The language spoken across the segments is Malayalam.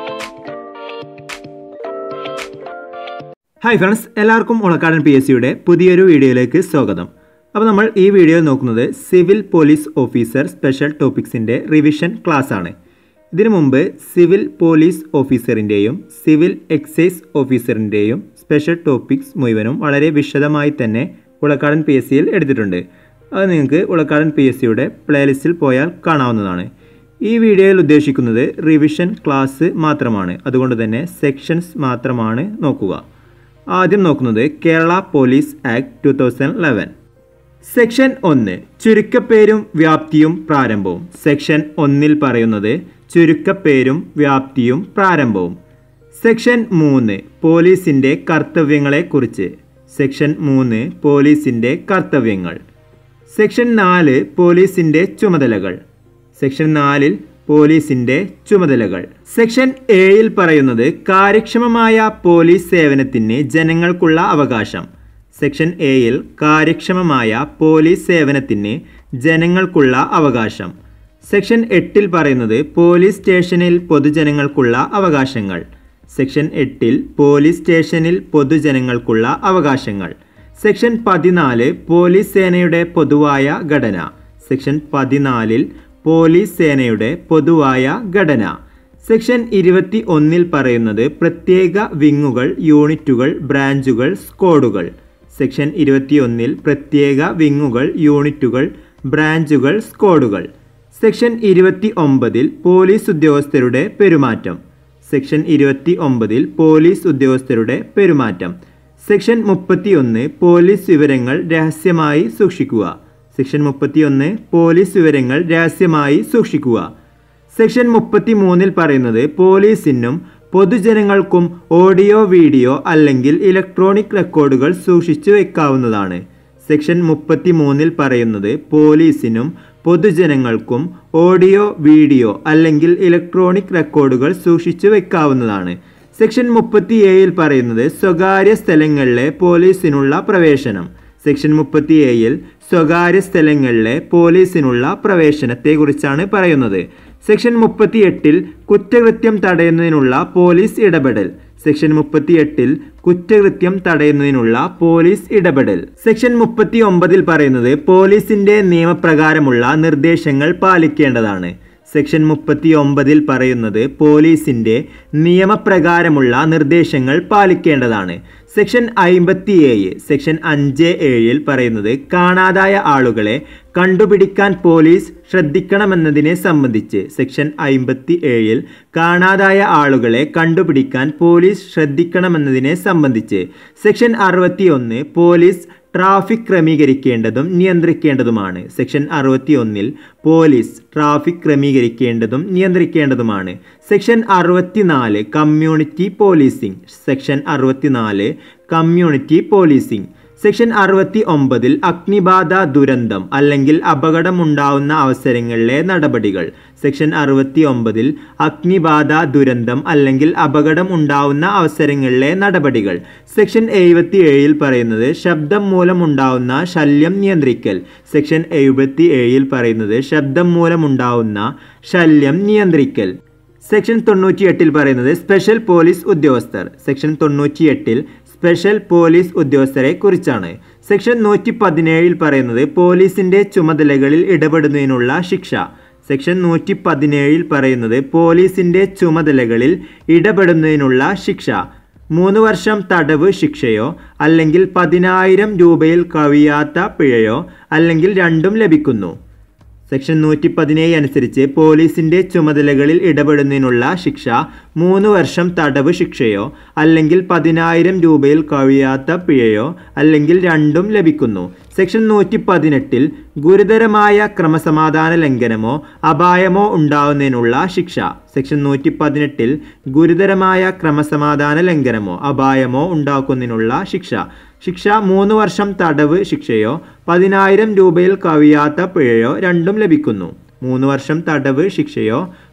ഹായ് ഫ്രണ്ട്സ് എല്ലാവർക്കും ഉളക്കാടൻ പി എസ് സിയുടെ പുതിയൊരു വീഡിയോയിലേക്ക് സ്വാഗതം അപ്പോൾ നമ്മൾ ഈ വീഡിയോ നോക്കുന്നത് സിവിൽ പോലീസ് ഓഫീസർ സ്പെഷ്യൽ ടോപ്പിക്സിൻ്റെ റിവിഷൻ ക്ലാസ് ആണ് ഇതിനു മുമ്പ് സിവിൽ പോലീസ് ഓഫീസറിൻ്റെയും സിവിൽ എക്സൈസ് ഓഫീസറിൻ്റെയും സ്പെഷ്യൽ ടോപ്പിക്സ് മുഴുവനും വളരെ വിശദമായി തന്നെ ഉളക്കാടൻ പി എസ് സിയിൽ എടുത്തിട്ടുണ്ട് അത് നിങ്ങൾക്ക് ഉളക്കാടൻ പി എസ് സിയുടെ പ്ലേലിസ്റ്റിൽ പോയാൽ കാണാവുന്നതാണ് ഈ വീഡിയോയിൽ ഉദ്ദേശിക്കുന്നത് റിവിഷൻ ക്ലാസ് മാത്രമാണ് അതുകൊണ്ട് തന്നെ സെക്ഷൻസ് മാത്രമാണ് നോക്കുക ആദ്യം നോക്കുന്നത് Kerala police act two thousand eleven section ഒന്ന് ചുരുക്കപ്പേരും വ്യാപ്തിയും പ്രാരംഭവും സെക്ഷൻ ഒന്നിൽ പറയുന്നത് ചുരുക്കപ്പേരും വ്യാപ്തിയും പ്രാരംഭവും സെക്ഷൻ മൂന്ന് പോലീസിൻ്റെ കർത്തവ്യങ്ങളെക്കുറിച്ച് സെക്ഷൻ മൂന്ന് പോലീസിൻ്റെ കർത്തവ്യങ്ങൾ സെക്ഷൻ നാല് പോലീസിൻ്റെ ചുമതലകൾ സെക്ഷൻ നാലിൽ പോലീസിന്റെ ചുമതലകൾ സെക്ഷൻ ഏഴിൽ പറയുന്നത് കാര്യക്ഷമമായ പോലീസ് സേവനത്തിന് ജനങ്ങൾക്കുള്ള അവകാശം സെക്ഷൻ ഏയിൽ കാര്യക്ഷമമായ പോലീസ് സേവനത്തിന് ജനങ്ങൾക്കുള്ള അവകാശം സെക്ഷൻ എട്ടിൽ പറയുന്നത് പോലീസ് സ്റ്റേഷനിൽ പൊതുജനങ്ങൾക്കുള്ള അവകാശങ്ങൾ സെക്ഷൻ എട്ടിൽ പോലീസ് സ്റ്റേഷനിൽ പൊതുജനങ്ങൾക്കുള്ള അവകാശങ്ങൾ സെക്ഷൻ പതിനാല് പോലീസ് സേനയുടെ പൊതുവായ ഘടന സെക്ഷൻ പതിനാലിൽ പോലീസ് സേനയുടെ പൊതുവായ ഘടന സെക്ഷൻ ഇരുപത്തി ഒന്നിൽ പറയുന്നത് പ്രത്യേക വിങ്ങുകൾ യൂണിറ്റുകൾ ബ്രാഞ്ചുകൾ സ്ക്വാഡുകൾ സെക്ഷൻ ഇരുപത്തിയൊന്നിൽ പ്രത്യേക വിങ്ങുകൾ യൂണിറ്റുകൾ ബ്രാഞ്ചുകൾ സ്ക്വാഡുകൾ സെക്ഷൻ ഇരുപത്തി ഒമ്പതിൽ പോലീസ് ഉദ്യോഗസ്ഥരുടെ പെരുമാറ്റം സെക്ഷൻ ഇരുപത്തി ഒമ്പതിൽ പോലീസ് ഉദ്യോഗസ്ഥരുടെ പെരുമാറ്റം സെക്ഷൻ മുപ്പത്തിയൊന്ന് പോലീസ് വിവരങ്ങൾ രഹസ്യമായി സൂക്ഷിക്കുക സെക്ഷൻ മുപ്പത്തിയൊന്ന് പോലീസ് വിവരങ്ങൾ രഹസ്യമായി സൂക്ഷിക്കുക സെക്ഷൻ മുപ്പത്തി മൂന്നിൽ പറയുന്നത് പോലീസിനും പൊതുജനങ്ങൾക്കും ഓഡിയോ വീഡിയോ അല്ലെങ്കിൽ ഇലക്ട്രോണിക് റെക്കോർഡുകൾ സൂക്ഷിച്ചു വെക്കാവുന്നതാണ് സെക്ഷൻ മുപ്പത്തി മൂന്നിൽ പറയുന്നത് പോലീസിനും പൊതുജനങ്ങൾക്കും ഓഡിയോ വീഡിയോ അല്ലെങ്കിൽ ഇലക്ട്രോണിക് റെക്കോർഡുകൾ സൂക്ഷിച്ചു വെക്കാവുന്നതാണ് സെക്ഷൻ മുപ്പത്തി ഏഴിൽ പറയുന്നത് സ്വകാര്യ സ്ഥലങ്ങളിലെ പോലീസിനുള്ള പ്രവേശനം സെക്ഷൻ മുപ്പത്തി ഏഴിൽ സ്വകാര്യ സ്ഥലങ്ങളിലെ പോലീസിനുള്ള പ്രവേശനത്തെക്കുറിച്ചാണ് പറയുന്നത് സെക്ഷൻ മുപ്പത്തി എട്ടിൽ കുറ്റകൃത്യം തടയുന്നതിനുള്ള പോലീസ് ഇടപെടൽ സെക്ഷൻ മുപ്പത്തി എട്ടിൽ കുറ്റകൃത്യം തടയുന്നതിനുള്ള പോലീസ് ഇടപെടൽ സെക്ഷൻ മുപ്പത്തി ഒമ്പതിൽ പറയുന്നത് പോലീസിന്റെ നിയമപ്രകാരമുള്ള നിർദ്ദേശങ്ങൾ പാലിക്കേണ്ടതാണ് സെക്ഷൻ മുപ്പത്തി ഒമ്പതിൽ പറയുന്നത് പോലീസിന്റെ നിയമപ്രകാരമുള്ള നിർദ്ദേശങ്ങൾ പാലിക്കേണ്ടതാണ് സെക്ഷൻ അയിമ്പത്തി ഏഴ് സെക്ഷൻ അഞ്ച് ഏഴിൽ പറയുന്നത് കാണാതായ ആളുകളെ കണ്ടുപിടിക്കാൻ പോലീസ് ശ്രദ്ധിക്കണമെന്നതിനെ സംബന്ധിച്ച് സെക്ഷൻ അയിമ്പത്തി ഏഴിൽ കാണാതായ ആളുകളെ കണ്ടുപിടിക്കാൻ പോലീസ് ശ്രദ്ധിക്കണമെന്നതിനെ സംബന്ധിച്ച് സെക്ഷൻ അറുപത്തി ഒന്ന് പോലീസ് ട്രാഫിക് ക്രമീകരിക്കേണ്ടതും നിയന്ത്രിക്കേണ്ടതുമാണ് സെക്ഷൻ അറുപത്തി ഒന്നിൽ പോലീസ് ട്രാഫിക് ക്രമീകരിക്കേണ്ടതും നിയന്ത്രിക്കേണ്ടതുമാണ് സെക്ഷൻ അറുപത്തിനാല് കമ്മ്യൂണിറ്റി പോലീസിംഗ് സെക്ഷൻ അറുപത്തിനാല് കമ്മ്യൂണിറ്റി പോലീസിംഗ് സെക്ഷൻ അറുപത്തി ഒമ്പതിൽ അഗ്നിബാധ ദുരന്തം അല്ലെങ്കിൽ അപകടമുണ്ടാവുന്ന അവസരങ്ങളിലെ നടപടികൾ സെക്ഷൻ അറുപത്തി ഒമ്പതിൽ അഗ്നിബാധ ദുരന്തം അല്ലെങ്കിൽ അപകടം ഉണ്ടാവുന്ന അവസരങ്ങളിലെ നടപടികൾ സെക്ഷൻ എഴുപത്തി ഏഴിൽ പറയുന്നത് ശബ്ദം മൂലമുണ്ടാവുന്ന ശല്യം നിയന്ത്രിക്കൽ സെക്ഷൻ എഴുപത്തി ഏഴിൽ പറയുന്നത് ശബ്ദം മൂലമുണ്ടാവുന്ന ശല്യം നിയന്ത്രിക്കൽ സെക്ഷൻ തൊണ്ണൂറ്റിയെട്ടിൽ പറയുന്നത് സ്പെഷ്യൽ പോലീസ് ഉദ്യോഗസ്ഥർ സെക്ഷൻ തൊണ്ണൂറ്റിയെട്ടിൽ സ്പെഷ്യൽ പോലീസ് ഉദ്യോഗസ്ഥരെ കുറിച്ചാണ് സെക്ഷൻ നൂറ്റി പതിനേഴിൽ പറയുന്നത് പോലീസിന്റെ ചുമതലകളിൽ ഇടപെടുന്നതിനുള്ള ശിക്ഷ സെക്ഷൻ നൂറ്റി പതിനേഴിൽ പറയുന്നത് പോലീസിന്റെ ചുമതലകളിൽ ഇടപെടുന്നതിനുള്ള ശിക്ഷ മൂന്ന് വർഷം തടവ് ശിക്ഷയോ അല്ലെങ്കിൽ പതിനായിരം രൂപയിൽ കവിയാത്ത പിഴയോ അല്ലെങ്കിൽ രണ്ടും ലഭിക്കുന്നു സെക്ഷൻ നൂറ്റി പതിനേഴ് അനുസരിച്ച് പോലീസിന്റെ ചുമതലകളിൽ ഇടപെടുന്നതിനുള്ള ശിക്ഷ മൂന്ന് വർഷം തടവ് ശിക്ഷയോ അല്ലെങ്കിൽ പതിനായിരം രൂപയിൽ കഴിയാത്ത പിഴയോ അല്ലെങ്കിൽ രണ്ടും ലഭിക്കുന്നു സെക്ഷൻ നൂറ്റി പതിനെട്ടിൽ ഗുരുതരമായ ക്രമസമാധാന ലംഘനമോ അപായമോ ഉണ്ടാവുന്നതിനുള്ള ശിക്ഷ സെക്ഷൻ നൂറ്റി പതിനെട്ടിൽ ഗുരുതരമായ ക്രമസമാധാന ലംഘനമോ അപായമോ ഉണ്ടാക്കുന്നതിനുള്ള ശിക്ഷ ശിക്ഷ മൂന്ന് വർഷം തടവ് ശിക്ഷയോ പതിനായിരം രൂപയിൽ കവിയാത്ത പിഴയോ രണ്ടും ലഭിക്കുന്നു മൂന്ന് വർഷം തടവ് ശിക്ഷയോ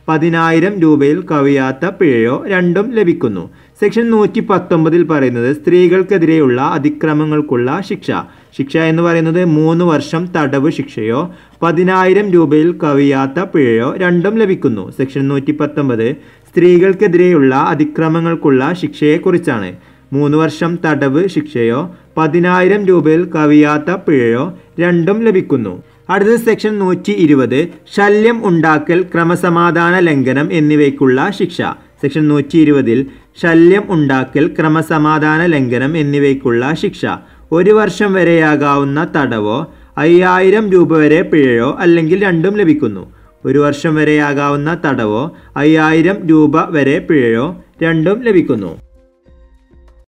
പതിനായിരം രൂപയിൽ കവിയാത്ത പിഴയോ രണ്ടും ലഭിക്കുന്നു സെക്ഷൻ നൂറ്റി പത്തൊമ്പതിൽ പറയുന്നത് സ്ത്രീകൾക്കെതിരെയുള്ള അതിക്രമങ്ങൾക്കുള്ള ശിക്ഷ ശിക്ഷ എന്ന് പറയുന്നത് മൂന്ന് വർഷം തടവ് ശിക്ഷയോ പതിനായിരം രൂപയിൽ കവിയാത്ത പിഴയോ രണ്ടും ലഭിക്കുന്നു സെക്ഷൻ നൂറ്റി പത്തൊമ്പത് സ്ത്രീകൾക്കെതിരെയുള്ള അതിക്രമങ്ങൾക്കുള്ള ശിക്ഷയെക്കുറിച്ചാണ് മൂന്ന് വർഷം തടവ് ശിക്ഷയോ പതിനായിരം രൂപയിൽ കവിയാത്ത പിഴയോ രണ്ടും ലഭിക്കുന്നു അടുത്തത് സെക്ഷൻ നൂറ്റി ഇരുപത് ശല്യം ഉണ്ടാക്കൽ ക്രമസമാധാന ലംഘനം എന്നിവയ്ക്കുള്ള ശിക്ഷ സെക്ഷൻ നൂറ്റി ഇരുപതിൽ ശല്യം ഉണ്ടാക്കൽ ക്രമസമാധാന ലംഘനം എന്നിവയ്ക്കുള്ള ശിക്ഷ ഒരു വർഷം വരെയാകാവുന്ന തടവോ അയ്യായിരം രൂപ വരെ പിഴയോ അല്ലെങ്കിൽ രണ്ടും ലഭിക്കുന്നു ഒരു വർഷം വരെയാകാവുന്ന തടവോ അയ്യായിരം രൂപ വരെ പിഴയോ രണ്ടും ലഭിക്കുന്നു